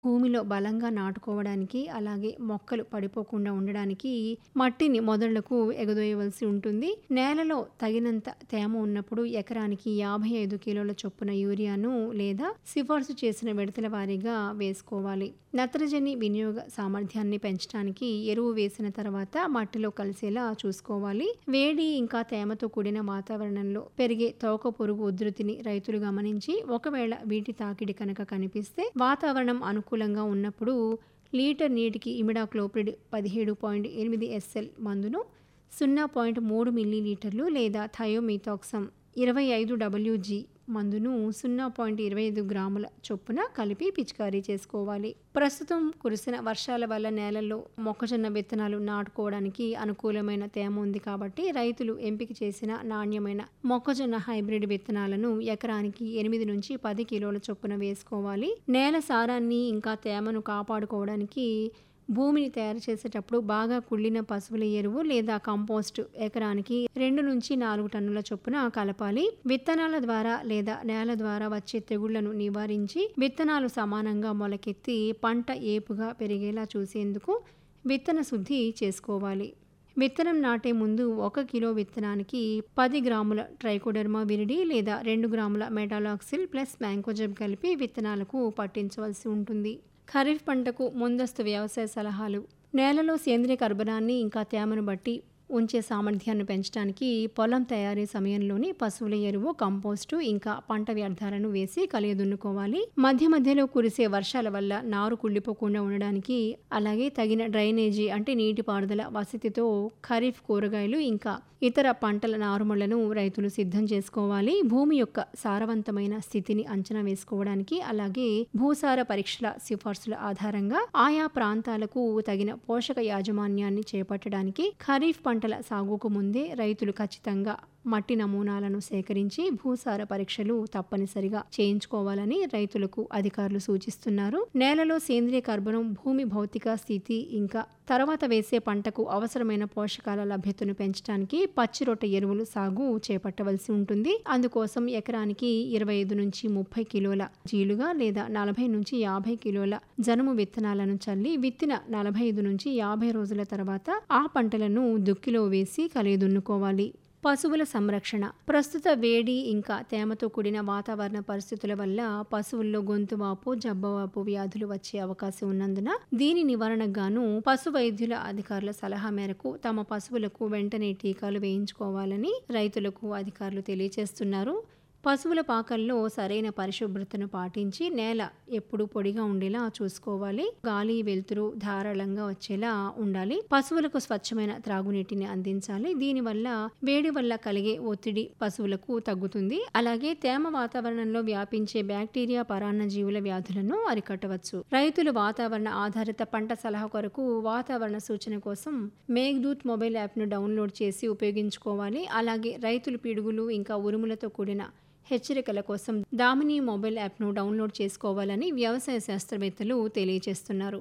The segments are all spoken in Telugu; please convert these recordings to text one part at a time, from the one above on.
భూమిలో బలంగా నాటుకోవడానికి, అలాగే మొక్కలు పడిపోకుండా ఉండడానికి మట్టిని మొదళ్లకు ఎగదోయవలసి ఉంటుంది. నేలలో తగినంత తేమ ఉన్నప్పుడు ఎకరానికి 55 కిలోల చొప్పున యూరియాను లేదా సిఫార్సు చేసిన విడతల వారీగా వేసుకోవాలి. నత్రజని వినియోగ సామర్థ్యాన్ని పెంచడానికి ఎరువు వేసిన తర్వాత మట్టిలో కలిసేలా చూసుకోవాలి. వేడి ఇంకా తేమతో కూడిన వాతావరణంలో పెరిగే తోకపురుగు ఉధృతిని రైతులు గమనించి ఒకవేళ వీటి తాకిడి కనుక కనిపిస్తే వాతావరణం అనుకూలంగా ఉన్నప్పుడు లీటర్ నీటికి ఇమిడాక్లోప్రిడ్ పదిహేడు పాయింట్ ఎనిమిది ఎస్ఎల్ మందును సున్నా పాయింట్ మూడు మిల్లీలీటర్లు లేదా థయోమిథాక్సమ్ ఇరవై ఐదు డబ్ల్యూజీ మందును సున్నా పాయింట్ ఇరవై ఐదు గ్రాముల చొప్పున కలిపి పిచికారీ చేసుకోవాలి. ప్రస్తుతం కురిసిన వర్షాల వల్ల నేలల్లో మొక్కజొన్న విత్తనాలు నాటుకోవడానికి అనుకూలమైన తేమ ఉంది కాబట్టి రైతులు ఎంపిక చేసిన నాణ్యమైన మొక్కజొన్న హైబ్రిడ్ విత్తనాలను ఎకరానికి ఎనిమిది నుంచి పది కిలోల చొప్పున వేసుకోవాలి. నేల సారాన్ని ఇంకా తేమను కాపాడుకోవడానికి భూమిని తయారు చేసేటప్పుడు బాగా కుళ్ళిన పశువుల ఎరువు లేదా కంపోస్ట్ ఎకరానికి రెండు నుంచి నాలుగు టన్నుల చొప్పున కలపాలి. విత్తనాల ద్వారా లేదా నేల ద్వారా వచ్చే తెగుళ్లను నివారించి విత్తనాలు సమానంగా మొలకెత్తి పంట ఏపుగా పెరిగేలా చూసేందుకు విత్తన శుద్ధి చేసుకోవాలి. విత్తనం నాటే ముందు ఒక కిలో విత్తనానికి పది గ్రాముల ట్రైకోడర్మా విరిడి లేదా రెండు గ్రాముల మెటాలాక్సిల్ ప్లస్ మ్యాంకోజెబ్ కలిపి విత్తనాలకు పట్టించవలసి ఉంటుంది. ఖరీఫ్ పంటకు ముందస్తు వ్యవసాయ సలహాలు నేలలో సేంద్రియ కర్బనాన్ని ఇంకా తేమను బట్టి ఉంచే సామర్థ్యాన్ని పెంచడానికి పొలం తయారీ సమయంలోని పశువుల ఎరువు, కంపోస్టు ఇంకా పంట వ్యర్థాలను వేసి కలియదున్నుకోవాలి. మధ్య మధ్యలో కురిసే వర్షాల వల్ల నారు కుళ్ళిపోకుండా ఉండడానికి అలాగే తగిన డ్రైనేజీ అంటే నీటిపారుదల వసతితో ఖరీఫ్ కూరగాయలు ఇంకా ఇతర పంటల నారుమళ్లను రైతులు సిద్ధం చేసుకోవాలి. భూమి యొక్క సారవంతమైన స్థితిని అంచనా వేసుకోవడానికి అలాగే భూసార పరీక్షల సిఫార్సుల ఆధారంగా ఆయా ప్రాంతాలకు తగిన పోషక యాజమాన్యాన్ని చేపట్టడానికి ఖరీఫ్ పంటల సాగుకు ముందే రైతులు ఖచ్చితంగా మట్టి నమూనాలను సేకరించి భూసార పరీక్షలు తప్పనిసరిగా చేయించుకోవాలని రైతులకు అధికారులు సూచిస్తున్నారు. నేలలో సేంద్రియ కర్బనం భూమి భౌతిక స్థితి ఇంకా తర్వాత వేసే పంటకు అవసరమైన పోషకాల లభ్యతను పెంచడానికి పచ్చి రొట్టె ఎరువులు సాగు చేపట్టవలసి ఉంటుంది. అందుకోసం ఎకరానికి ఇరవై ఐదు నుంచి ముప్పై కిలోల జీలుగా లేదా నలభై నుంచి యాభై కిలోల జనుము విత్తనాలను చల్లి విత్తిన నలభై ఐదు నుంచి యాభై రోజుల తర్వాత ఆ పంటలను దుక్కిలో వేసి కలియదున్నుకోవాలి. పశువుల సంరక్షణ ప్రస్తుత వేడి ఇంకా తేమతో కూడిన వాతావరణ పరిస్థితుల వల్ల పశువుల్లో గొంతువాపు, జబ్బవాపు వ్యాధులు వచ్చే అవకాశం ఉన్నందున దీని నివారణకు గాను పశు వైద్యుల అధికారుల సలహా మేరకు తమ పశువులకు వెంటనే టీకాలు వేయించుకోవాలని రైతులకు అధికారులు తెలియజేస్తున్నారు. పశువుల పాకల్లో సరైన పరిశుభ్రతను పాటించి నేల ఎప్పుడూ పొడిగా ఉండేలా చూసుకోవాలి. గాలి, వెలుతురు ధారాళంగా వచ్చేలా ఉండాలి. పశువులకు స్వచ్ఛమైన త్రాగునీటిని అందించాలి. దీనివల్ల వేడి వల్ల కలిగే ఒత్తిడి పశువులకు తగ్గుతుంది. అలాగే తేమ వాతావరణంలో వ్యాపించే బ్యాక్టీరియా, పరాన్నజీవుల వ్యాధులను అరికట్టవచ్చు. రైతులు వాతావరణ ఆధారిత పంట సలహా కొరకు వాతావరణ సూచన కోసం మేఘ్దూత్ మొబైల్ యాప్ను డౌన్లోడ్ చేసి ఉపయోగించుకోవాలి. అలాగే రైతులు పిడుగులు ఇంకా ఉరుములతో కూడిన హెచ్చరికల కోసం దామిని మొబైల్ యాప్ను డౌన్లోడ్ చేసుకోవాలని వ్యవసాయ శాస్త్రవేత్తలు తెలియజేస్తున్నారు.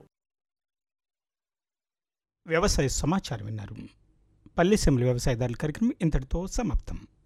వ్యవసాయ సమాచారం విన్నారు. పల్లెసెంబ్లీ వ్యవసాయదారుల కార్యక్రమం ఇంతటితో సమాప్తం.